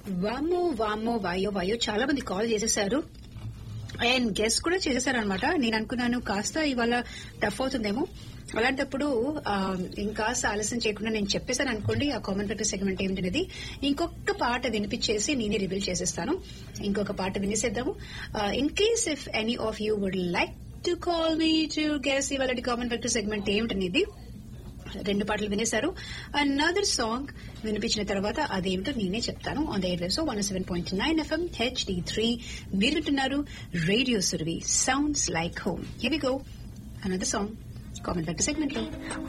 వామో వామో వాయో వాయో చాలా మంది కాల్ చేసేసారు అండ్ గెస్ట్ కూడా చేసేసారు అనమాట నేను అనుకున్నాను కాస్త ఇవాళ టఫ్ అవుతుందేమో అలాంటప్పుడు ఆ, ఇంకాస్త ఆలస్యం చేయకుండా నేను చెప్పేశాను అనుకోండి ఆ కామన్ ఫ్యాక్టర్ సెగ్మెంట్ ఏమిటనేది ఇంకొక పాట వినిపించేసి నేనే రివీల్ చేసేస్తాను ఇంకొక పాట వినిసేద్దాము in case if any of you would like to call me to guess ఇవాళ కామన్ ఫ్యాక్టర్ సెగ్మెంట్ ఏమిటనేది రెండు పాటలు వినేశారు అనదర్ సాంగ్ వినిపించిన తర్వాత అదేమిటో నేనే చెప్తాను on the air so one seven point nine FM HD three మీరు వింటున్నారు radio Suravi sounds like home హివి go another song comment segment లో